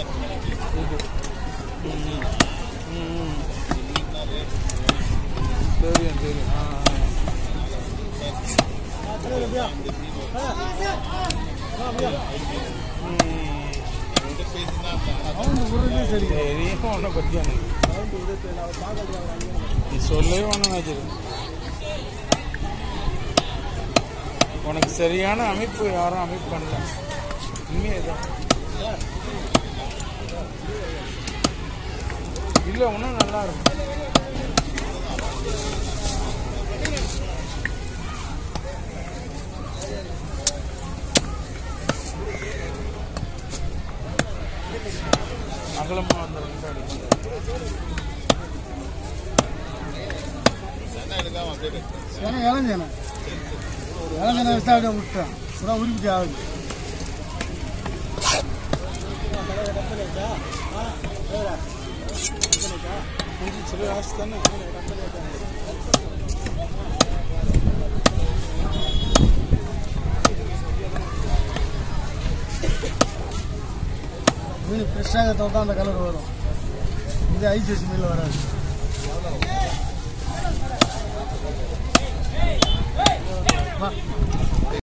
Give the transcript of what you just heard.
இது ம். ம். தெரியும் தெரியும் ஆ ஆ. ம். தெரியும் உன்னை பற்றி எனக்கு நீ சொல்லவே ஒன்று வச்சிரு உனக்கு சரியான அமைப்பு யாரும் அமைப்பு பண்ணல உண்மையே தான் இல்லை இன்னும் நல்லா இருக்கும் அகலமாக அந்த ரெண்டு அடிக்கும் ஏன்னா இளஞ்சேனை இளஞ்சேனை வச்சு அப்படியே விட்டேன் சுடா உருப்பிட்டு ஆகுது கொஞ்சம் சில ஆசை தானே மீன் ஃப்ரெஷ்ஷாக தான் அந்த கலர் வரும் இது ஐஸ் வச்சு மீனில் வராது வா